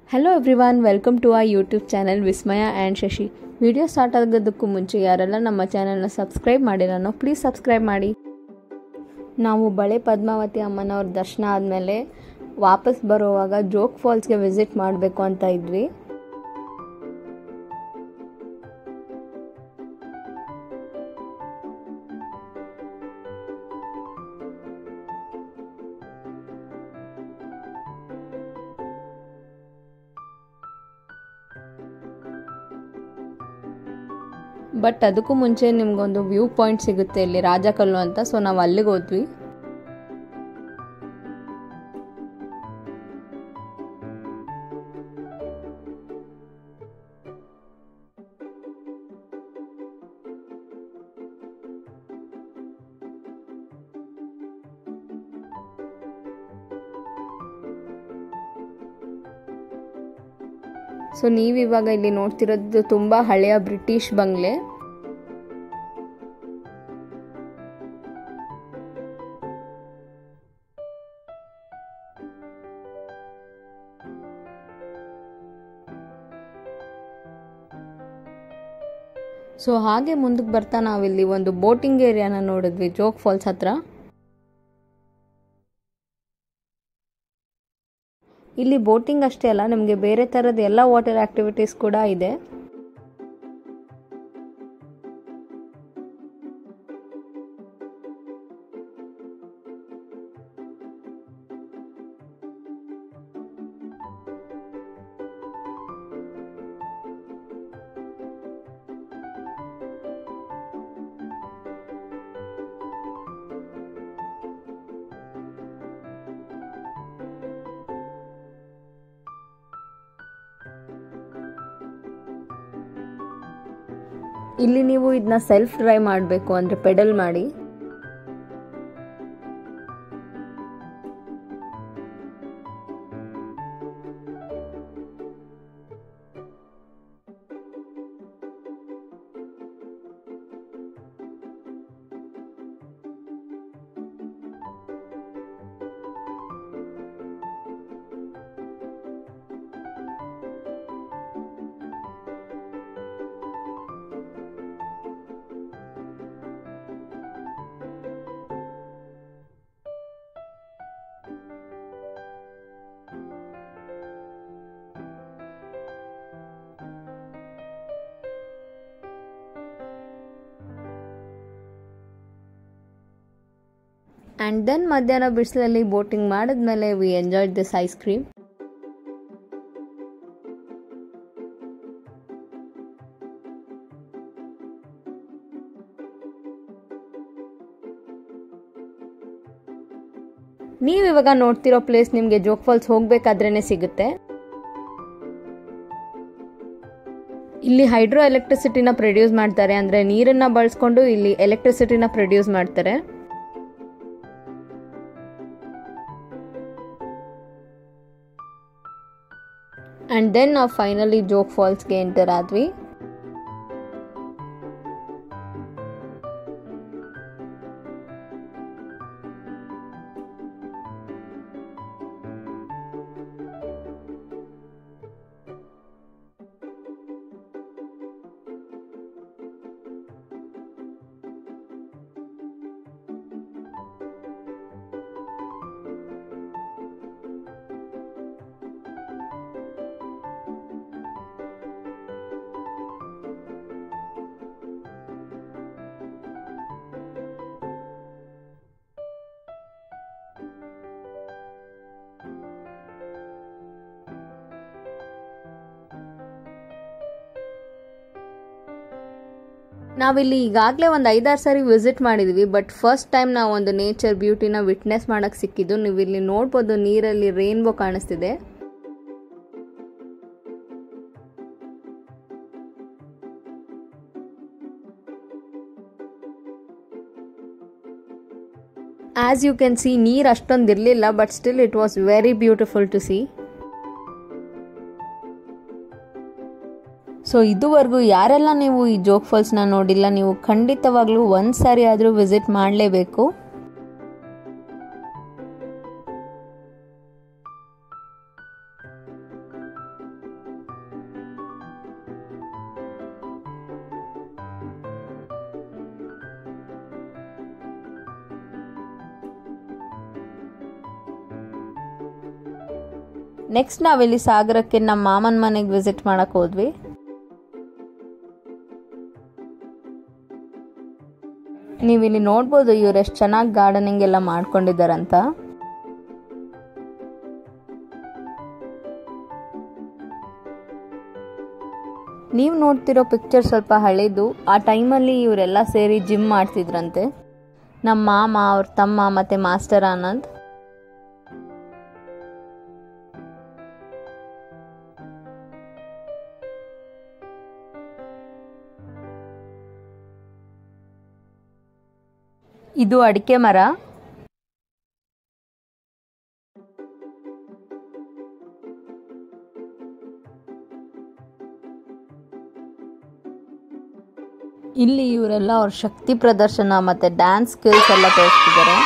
hello everyone welcome to our YouTube channel Vismaya and Shashi video start ಆಗೋದಕ್ಕೂ ಮುಂಚೆ ಯಾರೆಲ್ಲ ನಮ್ಮ ಚಾನಲ್ನ ಸಬ್ಸ್ಕ್ರೈಬ್ ಮಾಡಿರೋನೋ ಪ್ಲೀಸ್ ಸಬ್ಸ್ಕ್ರೈಬ್ ಮಾಡಿ ನಾವು ಬಳೆ ಪದ್ಮಾವತಿ ಅಮ್ಮನವ್ರ ದರ್ಶನ ಆದಮೇಲೆ ವಾಪಸ್ ಬರುವಾಗ ಜೋಗ್ ಫಾಲ್ಸ್ಗೆ ವಿಸಿಟ್ ಮಾಡಬೇಕು ಅಂತ ಇದ್ವಿ ಬಟ್ ಅದಕ್ಕೂ ಮುಂಚೆ ನಿಮ್ಗೊಂದು ವ್ಯೂ ಪಾಯಿಂಟ್ ಸಿಗುತ್ತೆ ಇಲ್ಲಿ ರಾಜಕಲ್ಲು ಅಂತ ಸೊ ನಾವು ಅಲ್ಲಿಗೆ ಹೋದ್ವಿ ಸೊ ನೀವಿವಾಗ ಇಲ್ಲಿ ನೋಡ್ತಿರೋದು ತುಂಬ ಹಳೆಯ ಬ್ರಿಟಿಷ್ ಬಂಗ್ಲೆ ಸೊ ಹಾಗೆ ಮುಂದಕ್ಕೆ ಬರ್ತಾ ನಾವಿಲ್ಲಿ ಒಂದು ಬೋಟಿಂಗ್ ಏರಿಯಾನ ನೋಡಿದ್ವಿ ಜೋಗ್ ಫಾಲ್ಸ್ ಹತ್ರ ಇಲ್ಲಿ ಬೋಟಿಂಗ್ ಅಷ್ಟೇ ಅಲ್ಲ ನಿಮಗೆ ಬೇರೆ ಥರದ ಎಲ್ಲ ವಾಟರ್ ಆಕ್ಟಿವಿಟೀಸ್ ಕೂಡ ಇದೆ ಇಲ್ಲಿ ನೀವು ಇದನ್ನ ಸೆಲ್ಫ್ ಡ್ರೈವ್ ಮಾಡಬೇಕು ಅಂದರೆ ಪೆಡಲ್ ಮಾಡಿ ಆ್ಯಂಡ್ ದೆನ್ ಮಧ್ಯಾಹ್ನ ಬಿಸಿಲಲ್ಲಿ ಬೋಟಿಂಗ್ ಮಾಡಿದ್ಮೇಲೆ we enjoyed this ice cream ನೀವಿವಾಗ ನೋಡ್ತಿರೋ ಪ್ಲೇಸ್ ನಿಮಗೆ ಜೋಗ್ ಫಾಲ್ಸ್ ಹೋಗ್ಬೇಕಾದ್ರೇನೆ ಸಿಗುತ್ತೆ ಇಲ್ಲಿ ಹೈಡ್ರೋ ಎಲೆಕ್ಟ್ರಿಸಿಟಿನ ಪ್ರೊಡ್ಯೂಸ್ ಮಾಡ್ತಾರೆ ಅಂದರೆ ನೀರನ್ನು ಬಳಸ್ಕೊಂಡು ಇಲ್ಲಿ ಎಲೆಕ್ಟ್ರಿಸಿಟಿನ ಪ್ರೊಡ್ಯೂಸ್ ಮಾಡ್ತಾರೆ ಆ್ಯಂಡ್ ದೆನ್ ನಾವು ಫೈನಲಿ ಜೋಗ್ ಫಾಲ್ಸ್ಗೆ ಎಂಟರ್ ಆದ್ವಿ ನಾವಿಲ್ಲಿ ಈಗಾಗಲೇ ಒಂದು ಐದಾರು ಸಾರಿ ವಿಸಿಟ್ ಮಾಡಿದ್ವಿ ಬಟ್ ಫಸ್ಟ್ ಟೈಮ್ ನಾವು ಒಂದು ನೇಚರ್ ಬ್ಯೂಟಿನ ವಿಟ್ನೆಸ್ ಮಾಡೋಕ್ಕೆ ಸಿಕ್ಕಿದ್ದು ನೀವು ಇಲ್ಲಿ ನೋಡ್ಬೋದು ನೀರಲ್ಲಿ ರೇನ್ಬೋ ಕಾಣಿಸ್ತಿದೆ ಆಸ್ ಯು ಕ್ಯಾನ್ ಸಿ ನೀರು ಅಷ್ಟೊಂದು ಇರಲಿಲ್ಲ but still it was very beautiful to see so ಇದುವರೆಗೂ ಯಾರೆಲ್ಲ ನೀವು ಈ ಜೋಗ್ ಫಾಲ್ಸ್ನ ನೋಡಿಲ್ಲ ನೀವು ಖಂಡಿತವಾಗ್ಲೂ ಒಂದು ಸಾರಿ ಆದರೂ ವಿಸಿಟ್ ಮಾಡಲೇಬೇಕು ನೆಕ್ಸ್ಟ್ ನಾವಿಲ್ಲಿ ಸಾಗರಕ್ಕೆ ನಮ್ಮ ಮಾಮನ ಮನೆಗೆ ವಿಸಿಟ್ ಮಾಡಕ್ ಹೋದ್ವಿ ನೀವಿಲ್ಲಿ ನೋಡ್ಬೋದು ಇವ್ರು ಎಷ್ಟು ಚೆನ್ನಾಗಿ ಗಾರ್ಡನಿಂಗ್ ಎಲ್ಲ ಮಾಡ್ಕೊಂಡಿದ್ದಾರಂತ ನೀವು ನೋಡ್ತಿರೋ ಪಿಕ್ಚರ್ ಸ್ವಲ್ಪ ಹಳೇದು ಆ ಟೈಮಲ್ಲಿ ಇವರೆಲ್ಲ ಸೇರಿ ಜಿಮ್ ಮಾಡ್ತಿದ್ರಂತೆ ನಮ್ಮ ಮಾಮ ಅವ್ರ ತಮ್ಮ ಮತ್ತೆ ಮಾಸ್ಟರ್ ಆನಂದ್ ಇದು ಅಡಿಕೆ ಮರ ಇಲ್ಲಿ ಇವರೆಲ್ಲ ಅವ್ರ ಶಕ್ತಿ ಪ್ರದರ್ಶನ ಮತ್ತೆ ಡ್ಯಾನ್ಸ್ ಸ್ಕಿಲ್ಸ್ ಎಲ್ಲ ತೋರಿಸ್ತಿದ್ದಾರೆ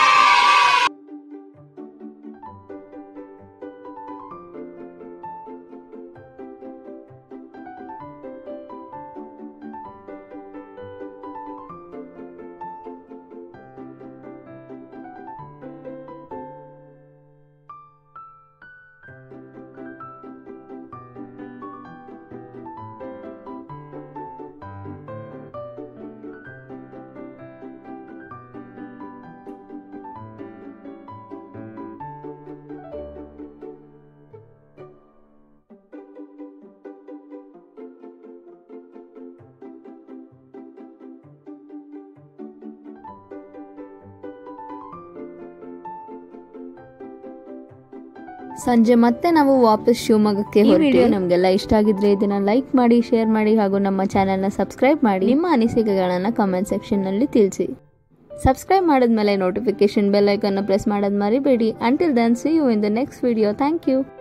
ಸಂಜೆ ಮತ್ತೆ ನಾವು ವಾಪಸ್ ಶಿವಮೊಗ್ಗಕ್ಕೆ ಈ ವಿಡಿಯೋ ನಮಗೆಲ್ಲ ಇಷ್ಟ ಆಗಿದ್ರೆ ಇದನ್ನ ಲೈಕ್ ಮಾಡಿ ಶೇರ್ ಮಾಡಿ ಹಾಗೂ ನಮ್ಮ ಚಾನೆಲ್ನ ಸಬ್ಸ್ಕ್ರೈಬ್ ಮಾಡಿ ನಿಮ್ಮ ಅನಿಸಿಕೆಗಳನ್ನು ಕಮೆಂಟ್ ಸೆಕ್ಷನ್ನಲ್ಲಿ ತಿಳಿಸಿ ಸಬ್ಸ್ಕ್ರೈಬ್ ಮಾಡಿದ್ಮೇಲೆ ನೋಟಿಫಿಕೇಶನ್ ಬೆಲ್ ಐಕನ್ನ ಪ್ರೆಸ್ ಮಾಡೋದು ಮರಿಬೇಡಿ until then see you in the next video thank you